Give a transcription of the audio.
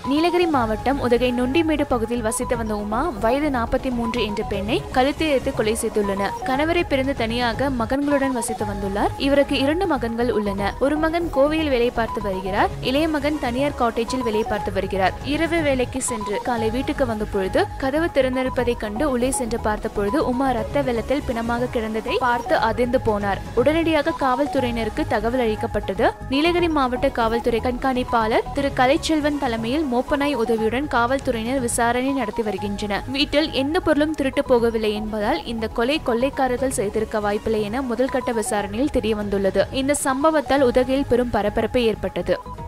நீலகிரி மாவட்டம் உதகை நொண்டிமேடு பகுதியில் வசித்து வந்த உமா வயது நாற்பத்தி மூன்று என்ற பெண்ணை கழுத்தில் எடுத்து கொலை செய்துள்ளனர் கணவரை பிறந்து தனியாக மகன்களுடன் வசித்து வந்துள்ளார் இவருக்கு இரண்டு மகன்கள் உள்ளன ஒரு மகன் கோவையில் வேலை பார்த்து வருகிறார் இளைய மகன் தனியார் காட்டேஜில் வேலை பார்த்து வருகிறார் இரவு வேலைக்கு சென்று காலை வீட்டுக்கு வந்த பொழுது கதவு திறந்திருப்பதை கண்டு உள்ளே சென்று பார்த்த பொழுது உமா ரத்த வெள்ளத்தில் பிணமாக கிடந்ததை பார்த்து அதிர்ந்து போனார் உடனடியாக காவல்துறையினருக்கு தகவல் அளிக்கப்பட்டது நீலகிரி மாவட்ட காவல்துறை கண்காணிப்பாளர் திரு கலைச்செல்வன் தலைமையில் மோப்பனாய் உதவியுடன் காவல்துறையினர் விசாரணை நடத்தி வருகின்றனர் வீட்டில் எந்த பொருளும் திருட்டு போகவில்லை என்பதால் இந்த கொலை கொள்ளைக்காரர்கள் செய்திருக்க வாய்ப்பில்லை என முதல்கட்ட விசாரணையில் தெரிய வந்துள்ளது இந்த சம்பவத்தால் உதகையில் பெரும் பரபரப்பு ஏற்பட்டது